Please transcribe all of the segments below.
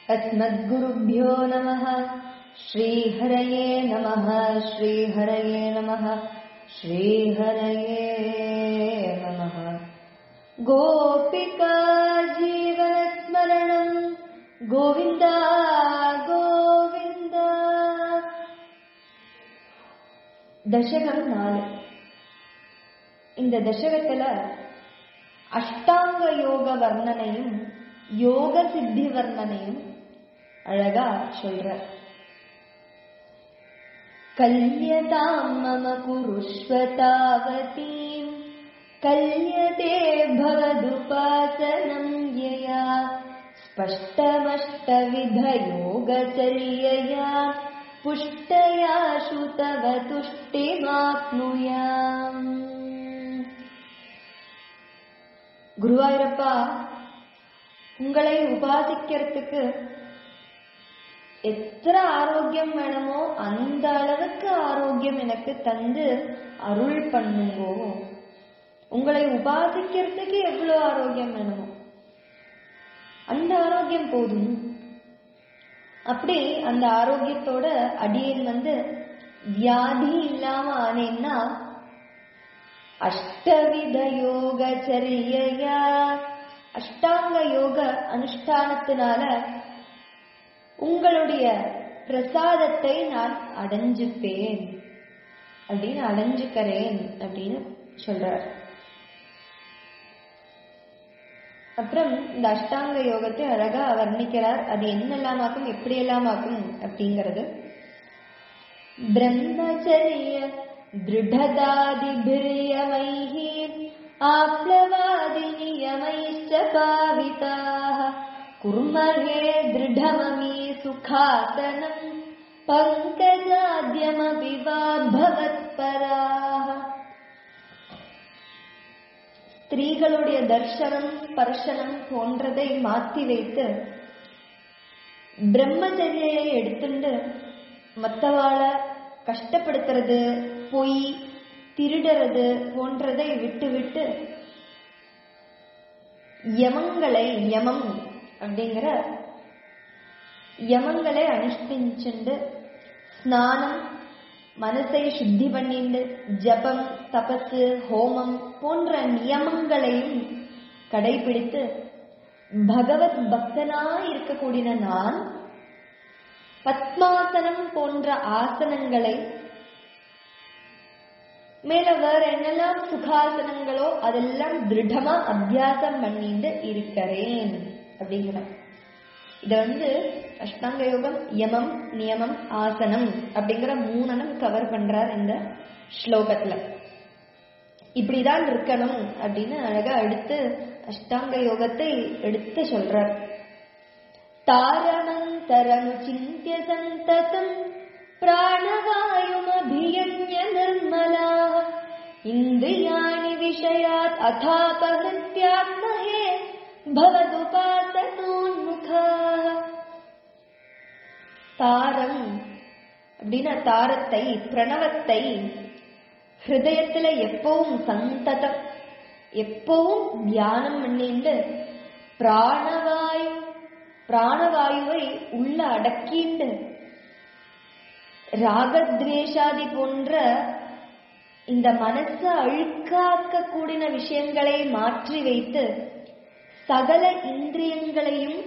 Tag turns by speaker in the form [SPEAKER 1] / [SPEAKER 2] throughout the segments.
[SPEAKER 1] अस्मद्गुरुभ्यो नमः श्रीहरये नमः श्रीहरये नमः श्रीहरये नमः गोपिका जीवनस्मरणम् गोविन्द गोविन्द தசகம் நாலு இந்த தசகத்துல அஷ்டாங்க யோக வர்ணனையும் யோக சித்தி வர்ணனையும் அழகா சொல்ற கல்யதாம் மம குருஷ்வதாவதீம் கல்யதே பவதுபாசனம் யயா स्पष्टमष्टविधयोगचर्यया पुष्टया श्रुतव तुष्टिमाप्नुयाम् குருவாயூரப்பா உங்களை உபாசிக்கிறதுக்கு எத்தனை ஆரோக்கியம் வேணுமோ அந்த அளவுக்கு ஆரோக்கியம் எனக்கு தந்து அருள் பண்ணுங்கோ உங்களை உபாசிக்கிறதுக்கு எவ்வளவு ஆரோக்கியம் வேணுமோ அந்த ஆரோக்கியம் போதும் அப்படி அந்த ஆரோக்கியத்தோட அடியேன் வந்து வியாதி இல்லாம ஆனேன்னா அஷ்டவித யோக சரியா அஷ்டாங்க யோக அனுஷ்டானத்தினால உங்களுடைய பிரசாதத்தை நான் அடைஞ்சுப்பேன் அப்படின்னு அடைஞ்சுக்கிறேன் அப்படின்னு சொல்றார் அப்புறம் இந்த அஷ்டாங்க யோகத்தை அழகா வர்ணிக்கிறார் அது என்னெல்லாம் ஆக்கும் எப்படி எல்லாம் ஆக்கும் அப்படிங்கிறது பிரம்மச்சரிய दृढदादिभिर्यमैः आप्लवादिनियमैश्च पाविताः कुर्महे दृढममी सुखासनम् पङ्कजाद्यमपि वा भवत्पराः ஸ்திரீகளுடைய தர்ஷனம் ஸ்பர்ஷனம் போன்றதை மாற்றி வைத்து பிரம்மச்சரியை எடுத்துட்டு மற்றவாளை கஷ்டப்படுத்துறது பொய் திருடுறது போன்றதை விட்டு விட்டு யமங்களை யமம் அப்படிங்கிற யமங்களை அனுஷ்டிச்சுண்டு ஸ்நானம் மனசை சுத்தி பண்ணிண்டு ஜபம் தபசு ஹோமம் போன்ற நியமங்களையும் கடைபிடித்து பகவத் பக்தனா இருக்கக்கூடிய நான் பத்மாசனம் போன்ற ஆசனங்களை மேல வேற என்னெல்லாம் சுகாசனங்களோ அதெல்லாம் திருடமா அபியாசம் பண்ணிட்டு இருக்கிறேன் அப்படிங்கிற இத வந்து அஷ்டாங்க யோகம் யமம் நியமம் ஆசனம் அப்படிங்கிற மூணனம் கவர் பண்றார் இந்த ஸ்லோகத்துல இப்படிதான் இருக்கணும் அப்படின்னு அழகா எடுத்து அஷ்டாங்க யோகத்தை எடுத்து சொல்றார் तारमन्तरमुचिन्त्य सन्ततम् प्राणवायुमभियन्य निर्मलाः इन्द्रियाणि विषयात् अथापहृत्यात्महे भवदुपासनोन्मुखाः தாரம் அப்படின்னா தாரத்தை பிரணவத்தை ஹிருதயத்துல எப்பவும் சந்ததம் எப்பவும் தியானம் பண்ணிட்டு பிராணவாயு பிராணவாயுவை உள்ள அடக்கிண்டு ராகத்வேஷாதி போன்ற இந்த மனச அழுக்காக்க கூடின விஷயங்களை மாற்றி வைத்து சகல இந்திரியங்களையும்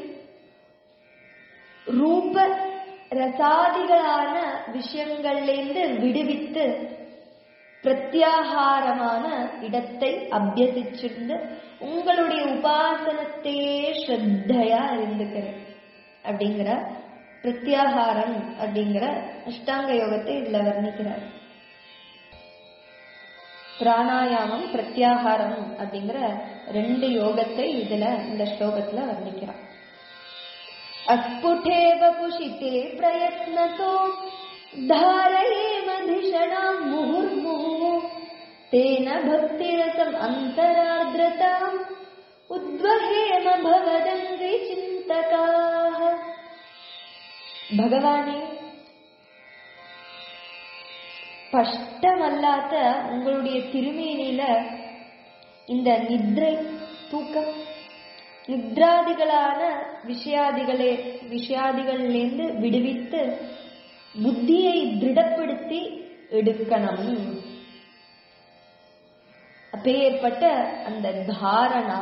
[SPEAKER 1] ரூப ரசாதிகளான விஷயங்கள்லேருந்து விடுவித்து பிரத்யாகாரமான இடத்தை அபியசிச்சிருந்து உங்களுடைய உபாசனத்தையே ஸ்ரத்தையா இருந்துக்கிறேன் அப்படிங்கிற பிரத்யாகாரம் அப்படிங்கிற அஷ்டாங்க யோகத்தை இதுல வர்ணிக்கிறார் பிராணாயாமம் பிரத்யாகாரம் அப்படிங்கிற ரெண்டு யோகத்தை இதுல இந்த ஸ்லோகத்துல வர்ணிக்கிறார் अस्फुटेव पुषिते प्रयत्नतो धारयेमधिषणाम् मुहुर्मुहुः तेन भक्तिरसम् अन्तरार्द्रताम् उद्वहेम भवदङ्घ्रिचिन्तकाः பகவானே ஸ்பஷ்டமல்லாத உங்களுடைய திருமேனியில இந்த நித்ரை தூக்கம் நித்ராதிகளான விஷயாதிகளே விஷயாதிகளிலிருந்து விடுவித்து புத்தியை திருடப்படுத்தி எடுக்கணும் அப்பேற்பட்ட அந்த தாரணா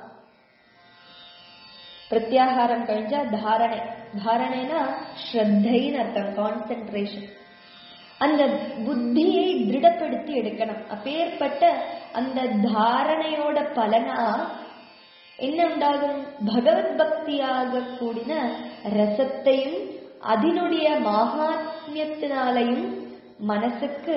[SPEAKER 1] பிரத்யாகாரம் கழிஞ்சா தாரணை தாரணைனா ஸ்ரத்தைன்னு அர்த்தம் கான்சென்ட்ரேஷன் அந்த புத்தியை திருடப்படுத்தி எடுக்கணும் அப்பேற்பட்ட அந்த தாரணையோட பலனா என்ன உண்டாகும் பகவத் பக்தியாக கூடின ரசத்தையும் அதனுடைய மகாத்மியத்தினாலையும் மனசுக்கு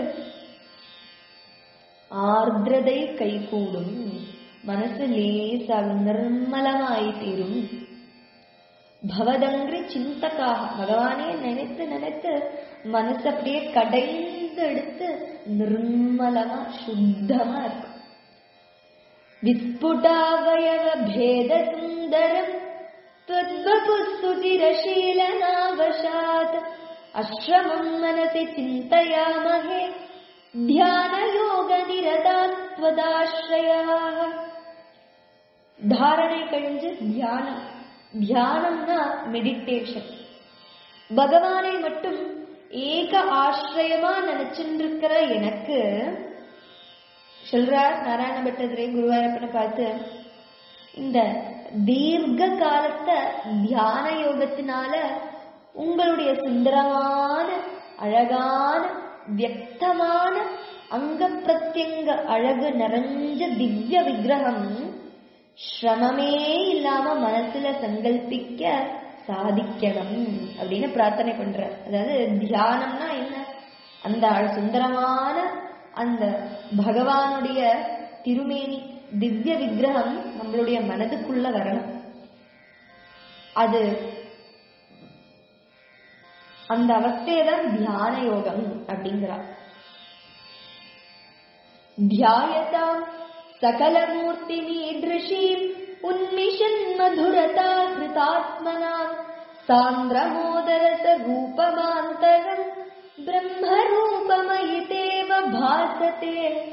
[SPEAKER 1] ஆர்திரதை கைகூடும் மனசு லேசாக நிர்மலமாய் தீரும் பவதங்கிரி சிந்தக்காக பகவானே நினைத்து நினைத்து மனசு அப்படியே கடைந்து எடுத்து நிர்மலமா சுத்தமா இருக்கும் விஸ்புடாவயவ பேத சுந்தரம் त्वद्वपुस्तुतिरशीलनावशात् अश्रमम् मनसि चिन्तयामहे ध्यानयोगनिरतात्वदाश्रयाः தாரணை கழிஞ்சு தியானம் தியானம்னா மெடிடேஷன் பகவானை மட்டும் ஏக ஆசிரியமா நினைச்சுட்டு இருக்கிற எனக்கு சொல்றார் நாராயண பட்டதிரே குருவாயூரப்பனை பார்த்து இந்த தீர்க்க காலத்தை தியான யோகத்தினால உங்களுடைய சுந்தரமான அழகான வியக்தமான அங்க பிரத்யங்க அழகு நிறைஞ்ச திவ்ய விக்கிரகம் சிரமமே இல்லாம மனசுல சங்கல்பிக்க சாதிக்கணும் அப்படின்னு பிரார்த்தனை பண்ற அதாவது தியானம்னா என்ன அந்த சுந்தரமான அந்த பகவானுடைய திருமேனி திவ்ய விக்கிரகம் நம்மளுடைய மனதுக்குள்ள வரணும் அது அந்த அவஸ்தையதான் தியான யோகம் அப்படிங்கிறார் தியாயதாம் सकलमूर्तिमीदृशीम् उन्मिषन् मधुरता कृतात्मनाम् सान्द्रमोदरसरूपमान्तरम् ब्रह्मरूपमयितेव भासते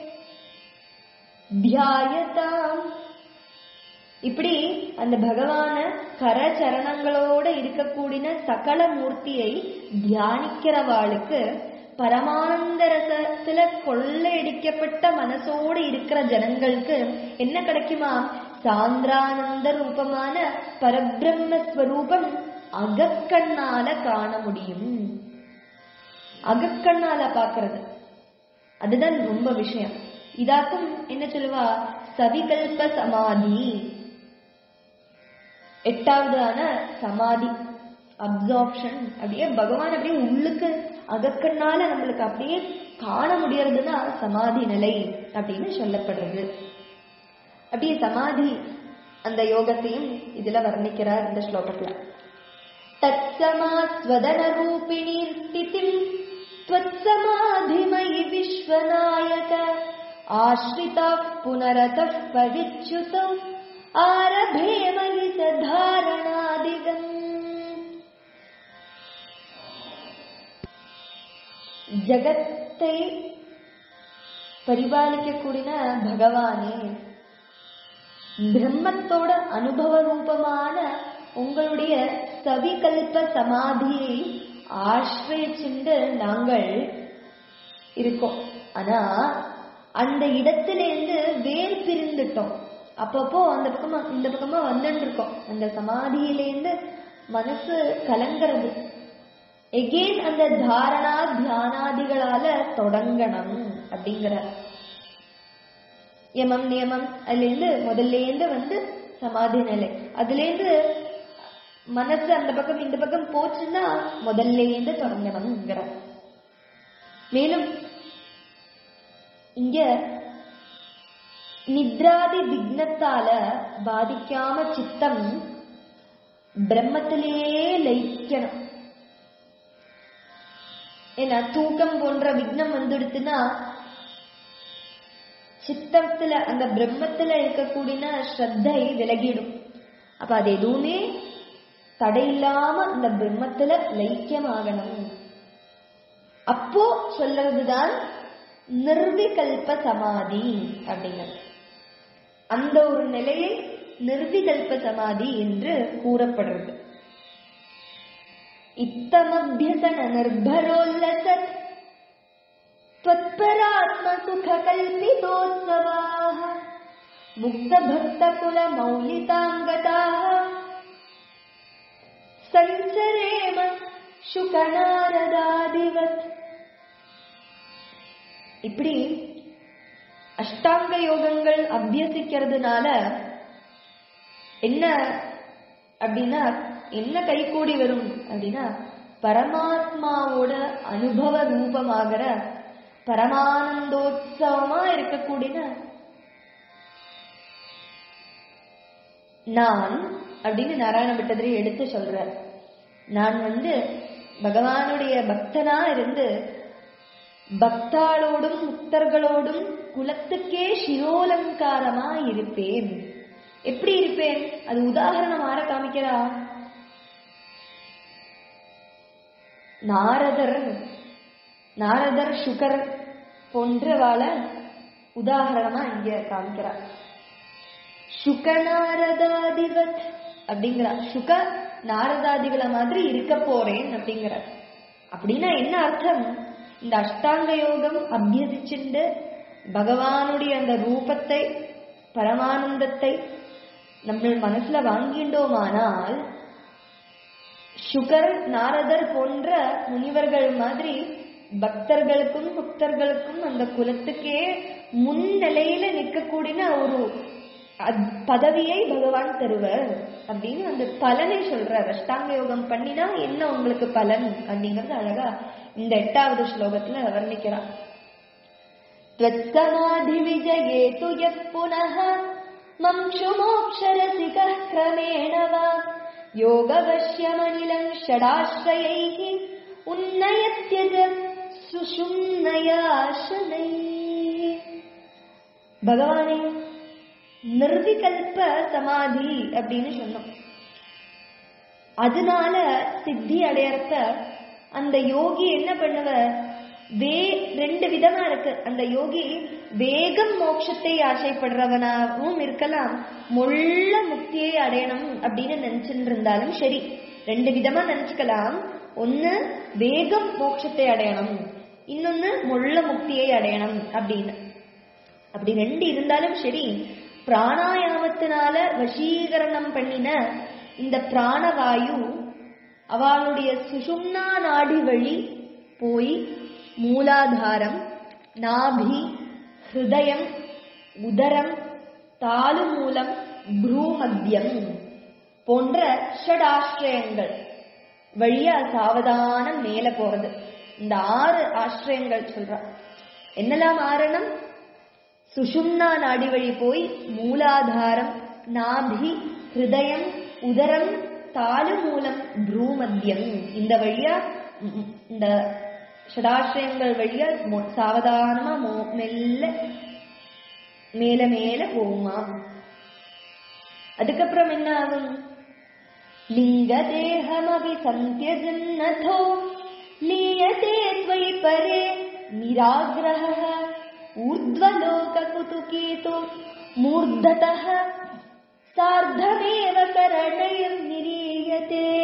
[SPEAKER 1] தியாயதாம் இப்படி அந்த பகவான கரச்சரணங்களோட இருக்கக்கூடிய சகல மூர்த்தியை தியானிக்கிறவாளுக்கு பரமானந்த ரசத்துல கொள்ளையடிக்கப்பட்ட மனசோடு இருக்கிற ஜனங்களுக்கு என்ன கிடைக்குமா சாந்திரானந்த ரூபமான பரபிரம்மஸ்வரூபம் அகக்கண்ணால காண முடியும் அகக்கண்ணால பாக்குறது அதுதான் ரொம்ப விஷயம் இதாக்கும் என்ன சொல்லுவா சவிகல்ப சமாதி எட்டாவதான சமாதி அப்சார்ப்ஷன் அப்படியே பகவான் அப்படியே உள்ளுக்கு அகக்கண்ணால நம்மளுக்கு அப்படியே காண முடியறதுன்னா சமாதி நிலை அப்படின்னு சொல்லப்படுறது அப்படியே சமாதி அந்த யோகத்தையும் இதுல வர்ணிக்கிறார் இந்த ஸ்லோகத்துல தத்சமாஸ்வதன ரூபிணி ஸ்திதிம் त्वत्समाधिमयि विश्वनायक आश्रिताः पुनरतः परिच्युतौ आरभे मयि स धारणादिगम् ஜகத்தை பரிபாலிக்கக்கூடிய பகவானே பிரம்மத்தோட அனுபவ ரூபமான உங்களுடைய சவிகல்ப சமாதியை ஆசிரியச்சுண்டு நாங்கள் இருக்கோம் ஆனா அந்த இடத்திலிருந்து வேர் பிரிந்துட்டோம் அப்பப்போ அந்த பக்கமா இந்த பக்கமா வந்துட்டு இருக்கோம் அந்த சமாதியிலேருந்து மனசு கலங்கிறது எகெயின் அந்த தாரணா தியானாதிகளால தொடங்கணும் அப்படிங்கிற யமம் நியமம் அதுலேருந்து முதல்லேருந்து வந்து சமாதி நிலை அதுலேருந்து மனசு அந்த பக்கம் இந்த பக்கம் போச்சுன்னா முதல்லேருந்து தொடங்கணுங்கிற மேலும் இங்க நித்ராதி விக்னத்தால பாதிக்காம சித்தம் பிரம்மத்திலேயே லயிக்கணும் ஏன்னா தூக்கம் போன்ற விக்னம் வந்துடுத்துன்னா சித்தத்துல அந்த பிரம்மத்துல இருக்கக்கூடிய ஸ்ரத்தை விலகிடும் அப்ப அது எதுவுமே தடையில்லாம அந்த பிரம்மத்துல லைக்கியமாகணும் அப்போ சொல்றதுதான் நிர்விகல்ப சமாதி அப்படிங்கிறது அந்த ஒரு நிலையை நிர்விகல்ப சமாதி என்று கூறப்படுறது இத்தமபியசன நிர்பரோல்லசத் त्वत्परात्मसुखकल्पितोत्सवाः मुक्तभक्तकुलमौलिताङ्गताः सञ्चरेम சுகநாரதாதிவத் இப்படி அஷ்டாங்க யோகங்கள் அபியசிக்கிறதுனால என்ன அப்படின்னா என்ன கைகூடி வரும் அப்படின்னா பரமாத்மாவோட அனுபவ ரூபமாகிற பரமானந்தோத்சவமா இருக்கக்கூடிய நான் அப்படின்னு நாராயண பட்டதிரி எடுத்து சொல்றார் நான் வந்து பகவானுடைய பக்தனா இருந்து பக்தாளோடும் முக்தர்களோடும் குலத்துக்கே சிரோலங்காரமா இருப்பேன் எப்படி இருப்பேன் அது உதாரணம் ஆற காமிக்கிறா நாரதர் நாரதர் சுகர் போன்றவாள உதாரணமா இங்க காமிக்கிறார் சுகநாரதாதிவத் அப்படிங்கிறார் சுக நாரதாதிகளை மாதிரி இருக்க போறேன் அப்படிங்கிறார் அப்படின்னா என்ன அர்த்தம் இந்த அஷ்டாங்க யோகம் அபியசிச்சுண்டு பகவானுடைய அந்த ரூபத்தை பரமானந்தத்தை நம்ம மனசுல வாங்கிண்டோமானால் சுகர் நாரதர் போன்ற முனிவர்கள் மாதிரி பக்தர்களுக்கும் முக்தர்களுக்கும் அந்த குலத்துக்கே முன்னிலையில நிற்கக்கூடிய ஒரு பதவியை பகவான் தருவர் அப்படின்னு அந்த பலனை சொல்றார் அஷ்டாங்க யோகம் பண்ணினா என்ன உங்களுக்கு பலன் அப்படிங்கறது அழகா இந்த எட்டாவது ஸ்லோகத்துல வர்ணிக்கிறார் त्वत्समाधि विजये तु यः पुनः मक्षुमोक्षरसिकः क्रमेण वा योगवश्यमनिलम् षडाश्रयैः उन्नयत्यज சுஷும்னயாசனை பகவானே நிர்விகல்ப சமாதி அப்படின்னு சொன்னோம் அதனால சித்தி அடையறத அந்த யோகி என்ன பண்ணுவார் வே ரெண்டு விதமா இருக்கு அந்த யோகி வேகம் மோட்சத்தை ஆசைப்படுறவனாகவும் இருக்கலாம் முள்ள முக்தியை அடையணும் அப்படின்னு நினைச்சுட்டு இருந்தாலும் சரி ரெண்டு விதமா நினைச்சுக்கலாம் ஒன்னு வேகம் மோட்சத்தை அடையணும் இன்னொன்னு முள்ள முக்தியை அடையணும் அப்படின்னு அப்படி ரெண்டு இருந்தாலும் சரி பிராணாயாமத்தினால வசீகரணம் பண்ணின இந்த பிராணவாயு அவளுடைய சுஷும்னா நாடி வழி போய் மூலாதாரம் நாபி ஹிருதயம் உதரம் தாலுமூலம் ப்ரூமத்தியம் போன்ற ஷடாஸ்ரயங்கள் வழியா சாவதானம் மேல போறது இந்த ஆறு ஆசிரியங்கள் சொல்றா என்னெல்லாம் ஆரணம் சுஷும்னா நாடி வழி போய் மூலாதாரம் நாபி ஹிருதயம் உதரம் தாலுமூலம் ப்ரூமத்தியம் இந்த வழியா இந்த ஷடாசிரயங்கள் வழியா சாவதானமா மோ மெல்ல மேல மேல போகுமா அதுக்கப்புறம் என்ன ஆகும் லிங்க தேகமபி சந்தியஜன்னதோ लीयते त्वयि परे निराग्रहः ऊर्ध्वलोककुतुकीतु मूर्धतः सार्धमेव करणैर्निरीयते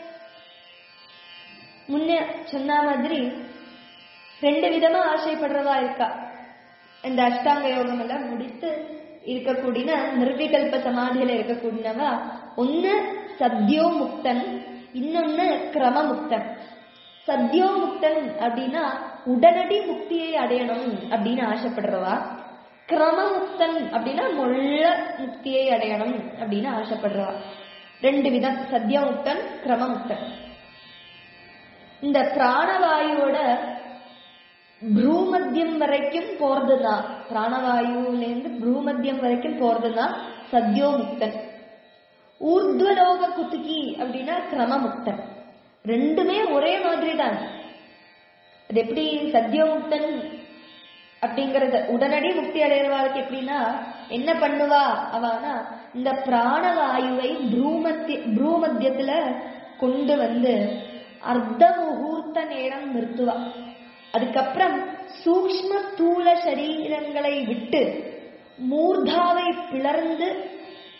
[SPEAKER 1] முன்ன சொன்ன மாதிரி ரெண்டு விதமா ஆசைப்படுறதா இருக்கா இந்த அஷ்டாங்க யோகம் எல்லாம் முடித்து இருக்கக்கூடிய நிர்விகல்ப சமாதியில இருக்கக்கூடியவா ஒன்னு சத்யோ முக்தன் இன்னொன்னு கிரமமுக்தன் சத்யோ முக்தன் அப்படின்னா உடனடி முக்தியை அடையணும் அப்படின்னு ஆசைப்படுறவா கிரமமுக்தன் அப்படின்னா முள்ள முக்தியை அடையணும் அப்படின்னு ஆசைப்படுறவா ரெண்டு விதம் சத்யமுக்தன் கிரமமுக்தன் இந்த பிராணவாயுவோட ப்ரூமத்தியம் வரைக்கும் போறதுதான் பிராணவாயுலேருந்து ப்ரூமத்தியம் வரைக்கும் போறதுதான் சத்யோமுக்தன் ஊர்துவலோக குத்துக்கி அப்படின்னா கிரமமுக்தன் ரெண்டுமே ஒரே மாதிரி தான் அது எப்படி சத்யோமுக்தன் அப்படிங்கறது உடனடி முக்தி அடைகிறவாளுக்கு எப்படின்னா என்ன பண்ணுவா அவனா இந்த பிராணவாயுவை ப்ரூமத்திய ப்ரூமத்தியத்துல கொண்டு வந்து அர்த்த முகூர்த்த நேரம் நிறுத்துவா அதுக்கப்புறம் சூக்ம ஸ்தூல சரீரங்களை விட்டு மூர்தாவை பிளர்ந்து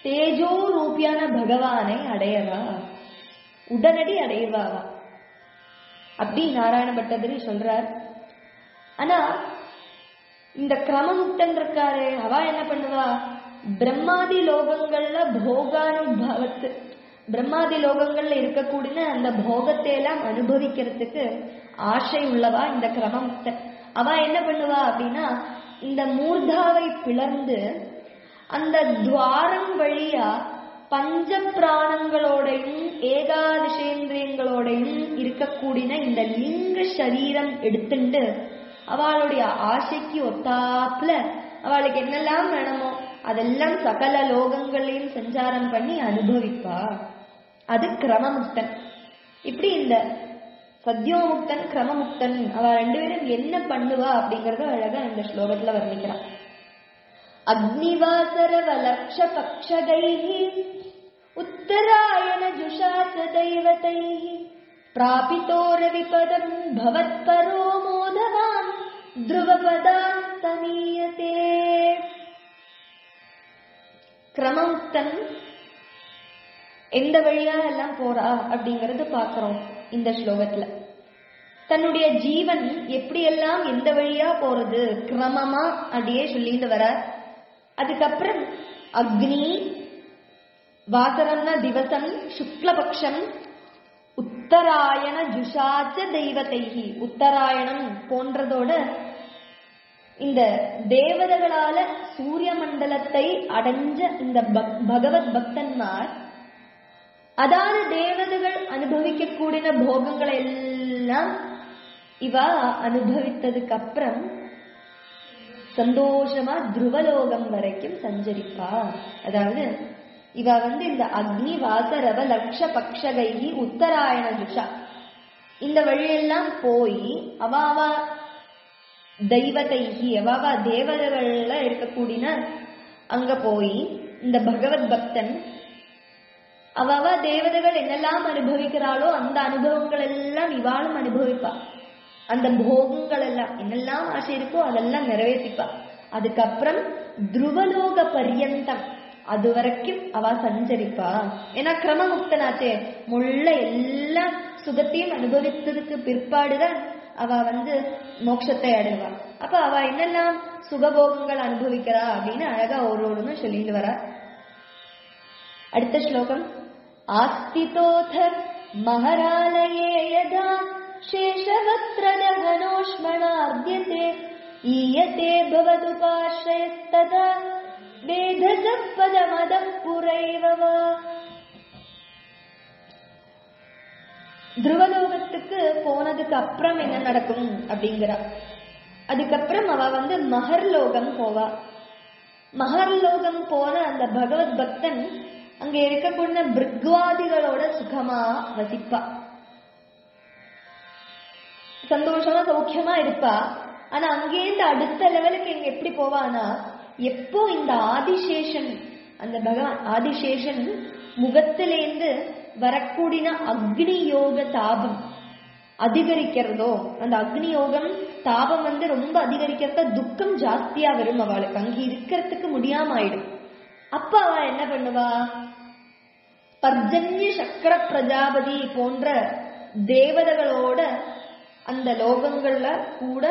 [SPEAKER 1] தேஜோ ரூபியான பகவானை அடையவா உடனடி அடையவாவா அப்படி நாராயண பட்டதிரி சொல்றார் ஆனா இந்த கிரமமுக்தன் இருக்காரு அவ என்ன பண்ணுவா பிரம்மாதி லோகங்கள்ல போகானுபவத்து பிரம்மாதி லோகங்கள்ல இருக்கக்கூடிய அந்த போகத்தை எல்லாம் அனுபவிக்கிறதுக்கு ஆசை உள்ளவா இந்த கிரமமுக்தன் அவ என்ன பண்ணுவா அப்படின்னா இந்த மூர்தாவை பிளர்ந்து அந்த துவாரம் வழியா பஞ்ச பிராணங்களோடையும் ஏகாதசேந்திரியங்களோடையும் இருக்கக்கூடிய இந்த லிங்க சரீரம் எடுத்துண்டு அவளுடைய ஆசைக்கு ஒத்தாப்புல அவளுக்கு என்னெல்லாம் வேணுமோ அதெல்லாம் சகல லோகங்களையும் சஞ்சாரம் பண்ணி அனுபவிப்பா அது கிரமமுக்தன் இப்படி இந்த சத்யோமுக்தன் கிரமமுக்தன் அவ ரெண்டு பேரும் என்ன பண்ணுவா அப்படிங்கறத அழகா இந்த ஸ்லோகத்துல வர்ணிக்கிறான் அக்னிவாசரவலக்ஷ பக்ஷகைः உத்தராயண ஜுஷாச்ச दैवतैः प्रापितोरविपदम् भवत्परो मोदवान् ध्रुवपदान् समीयते கிரமமுக்தன் எந்த வழியா எல்லாம் போறா அப்படிங்கறது பாக்குறோம் இந்த ஸ்லோகத்துல தன்னுடைய ஜீவன் எப்படியெல்லாம் எந்த வழியா போறது கிரமமா அப்படியே சொல்லிட்டு வர அதுக்கப்புறம் அக்னி வாசரம்னா திவசம் சுக்லபக்ஷம் உத்தராயண ஜுஷாச்ச தெய்வத்தைகி உத்தராயணம் போன்றதோட இந்த தேவதைகளால சூரிய மண்டலத்தை அடைஞ்ச இந்த பக்- பகவத் பக்தன்மார் அதான தேவதைகள் அனுபவிக்கக்கூடிய போகங்களை எல்லாம் இவ அனுபவித்ததுக்கு அப்புறம் சந்தோஷமா துருவலோகம் வரைக்கும் சஞ்சரிப்பா அதாவது இவ வந்து இந்த அக்னி வாசரவ லக்ஷ பக்ஷகைகி உத்தராயண துஷா இந்த வழியெல்லாம் போய் அவ அவ தெய்வதைகி அவ அவ தேவதைகள்ல இருக்கக்கூடிய அங்க போய் இந்த பகவத் பக்தன் அவ அவ தேவதைகள் என்னெல்லாம் அனுபவிக்கிறாளோ அந்த அனுபவங்கள் எல்லாம் இவாளும் அனுபவிப்பா அந்த போகங்கள் எல்லாம் என்னெல்லாம் ஆசை இருக்கோ அதெல்லாம் நிறைவேற்றிப்பா அதுக்கப்புறம் துருவலோக பர்யந்தம் அது வரைக்கும் அவ சஞ்சரிப்பா ஏன்னா கிரமமுக்தனாச்சே முள்ள எல்லா சுகத்தையும் அனுபவித்ததுக்கு பிற்பாடுதான் அவ வந்து மோட்சத்தை அடைவா அப்ப அவ என்னெல்லாம் சுகபோகங்கள் அனுபவிக்கிறா அப்படின்னு அழகா ஒரு ஒருன்னு சொல்லிட்டு வரா அடுத்த ஸ்லோகம் ஆஸ்திதோத மகராலயே யதா शेषवक्त्रदहनोष्मणार्द्यते ईयते भवदुपाश्रयस्तदा वेधसः पदमदः पुरैव वा துருவலோகத்துக்கு போனதுக்கு அப்புறம் என்ன நடக்கும் அப்படிங்கிறா அதுக்கப்புறம் அவ வந்து மகர்லோகம் போவா மகர்லோகம் போன அந்த பகவத் பக்தன் அங்க இருக்கக்கூடிய பிருக்வாதிகளோட சுகமா வசிப்பா சந்தோஷமா சௌக்கியமா இருப்பா ஆனா அங்கேருந்து அடுத்த லெவலுக்கு இங்க எப்படி போவானா எப்போ இந்த ஆதிசேஷன் அந்த பகவான் ஆதிசேஷன் முகத்திலேந்து வரக்கூடிய அக்னி யோக தாபம் அதிகரிக்கிறதோ அந்த அக்னி யோகம் தாபம் வந்து ரொம்ப அதிகரிக்கிறத துக்கம் ஜாஸ்தியா வரும் அவளுக்கு அங்க இருக்கிறதுக்கு முடியாம ஆயிடும் அப்ப அவ என்ன பண்ணுவா பர்ஜன்ய சக்கர பிரஜாபதி போன்ற தேவதைகளோட அந்த லோகங்கள்ல கூட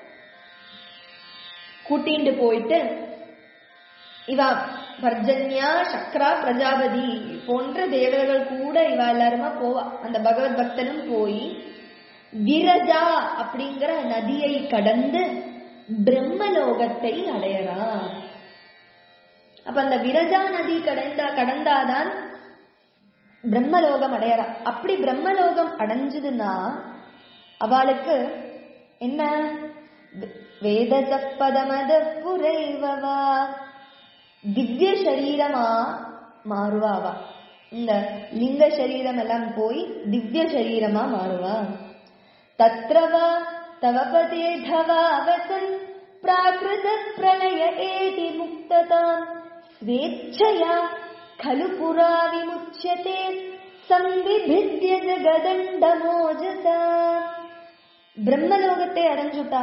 [SPEAKER 1] கூட்டிண்டு போயிட்டு இவ பர்ஜன்யா சக்ரா பிரஜாபதி போன்ற தேவதைகள் கூட இவ எல்லாருமா போவா அந்த பகவத் பக்தனும் போய் விரஜா அப்படிங்கிற நதியை கடந்து பிரம்மலோகத்தை அடையறா அப்ப அந்த விரஜா நதி கடந்தா கடந்தாதான் பிரம்மலோகம் அடையறா அப்படி பிரம்மலோகம் அடைஞ்சதுன்னா அவளுக்கு என்ன வேத சப்பதமத புரைவவா திவ்ய சரீரமா மாறுவாவா இந்த லிங்க சரீரம் எல்லாம் போய் திவ்ய சரீரமா மாறுவா தத்ரவா தவபதே தவாவசன் பிராகிருத பிரளய ஏதி முக்ததாம் ஸ்வேച്ഛயா खलु पुरा विमुच्यते संविभिद्य ஜகதண்டமோஜசா பிரம்மலோகத்தை அடைஞ்சுட்டா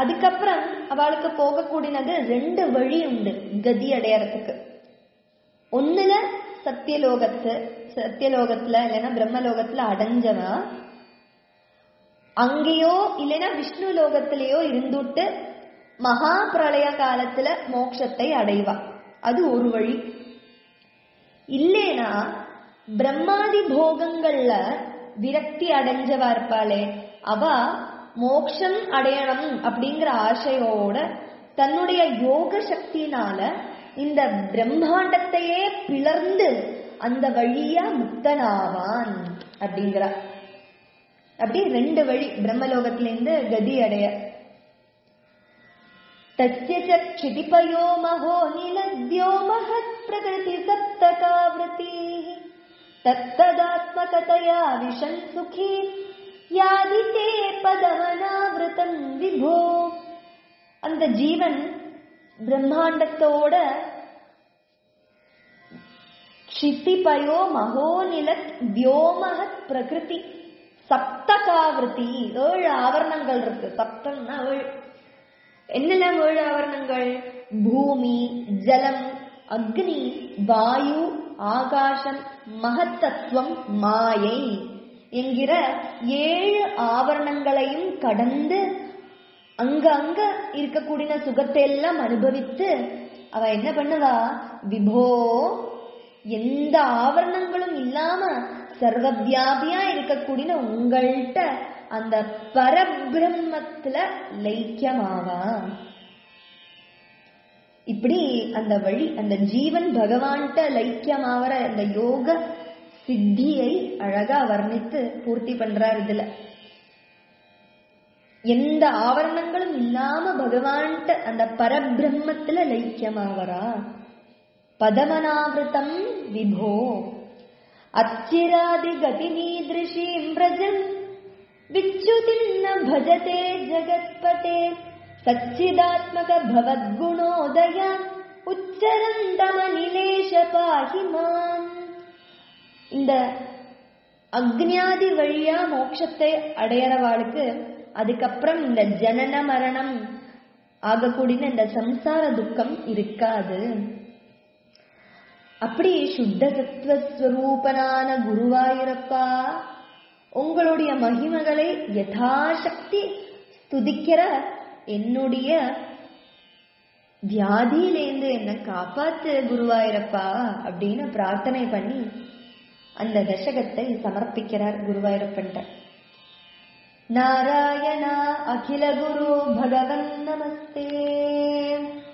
[SPEAKER 1] அதுக்கப்புறம் அவளுக்கு போகக்கூடியது ரெண்டு வழி உண்டு கதி அடையறதுக்கு ஒண்ணுல சத்தியலோகத்து சத்தியலோகத்துல இல்லைன்னா பிரம்மலோகத்துல அடைஞ்சவன் அங்கேயோ இல்லைன்னா விஷ்ணு லோகத்திலேயோ இருந்துட்டு மகா பிரளய காலத்துல மோட்சத்தை அடைவா அது ஒரு வழி இல்லேனா பிரம்மாதி போகங்கள்ல விரக்தி அடைஞ்சவா இருப்பாளே அவ மோக்ஷம் அடையணும் அப்படிங்கிற ஆசையோட தன்னுடைய யோக சக்தியினால இந்த பிரம்மாண்டத்தையே பிளர்ந்து அந்த வழியா முக்தனாவான் அப்படிங்கிறா அப்படி ரெண்டு வழி பிரம்மலோகத்திலிருந்து கதி அடைய तस्य च क्षितिपयो महो निलद्यो महत्प्रकृति सप्तकावृतिः तत्तदात्मकतया विशन् सुखी यादिते பதமனாவிரதம் விபோ அந்த ஜீவன் பிரம்மாண்டத்தோட க்ஷிதிபயோ மகோநிலத் வியோமகத் பிரகிருதி சப்தகாவிருத்தி ஏழு ஆவரணங்கள் இருக்கு சப்தம்னா ஏழு என்னெல்லாம் ஏழு ஆவரணங்கள் பூமி ஜலம் அக்னி வாயு ஆகாசம் மகத்தத்துவம் மாயை என்கிற ஏழு ஆவரணங்களையும் கடந்து அங்க அங்க இருக்கக்கூடிய சுகத்தை எல்லாம் அனுபவித்து அவ என்ன பண்ணுவா விபோ எந்த ஆவரணங்களும் இல்லாம சர்வவியாபியா இருக்கக்கூடிய உங்கள்கிட்ட அந்த பரபிரம்மத்துல லைக்கியமாவா இப்படி அந்த வழி அந்த ஜீவன் பகவான்கிட்ட லைக்கியமாவற அந்த யோக சித்தியை அழகா வர்ணித்து பூர்த்தி பண்றார் இதுல எந்த ஆவரணங்களும் இல்லாம பகவான்கிட்ட அந்த பரபிரம்மத்துல லைக்கியமாவரா பதமனாவிருத்தம் விபோ அச்சிராதி கதிமீதிருஷீம் பிரஜன் विच्युतिं न भजते जगत्पते सच्चिदात्मक भवद्गुणोदया உச்சரந்தமனிலேஷ பாஹி மாம் இந்த அக்னியாதி வழியா மோட்சத்தை அடையறவாளுக்கு அதுக்கப்புறம் இந்த ஜனன மரணம் ஆகக்கூடிய இந்த சம்சார துக்கம் இருக்காது அப்படி சுத்த சத்வஸ்வரூபனான குருவாயூரப்பா உங்களுடைய மகிமைகளை யதாசக்தி ஸ்துதிக்கிற என்னுடைய வியாதியிலேந்து என்ன காப்பாத்து குருவாயிரப்பா அப்படின்னு பிரார்த்தனை பண்ணி அந்த தசகத்தை சமர்ப்பிக்கிறார் குருவாயூரப்பன்ட்ட நாராயணா அகில குரு பகவன் நமஸ்தே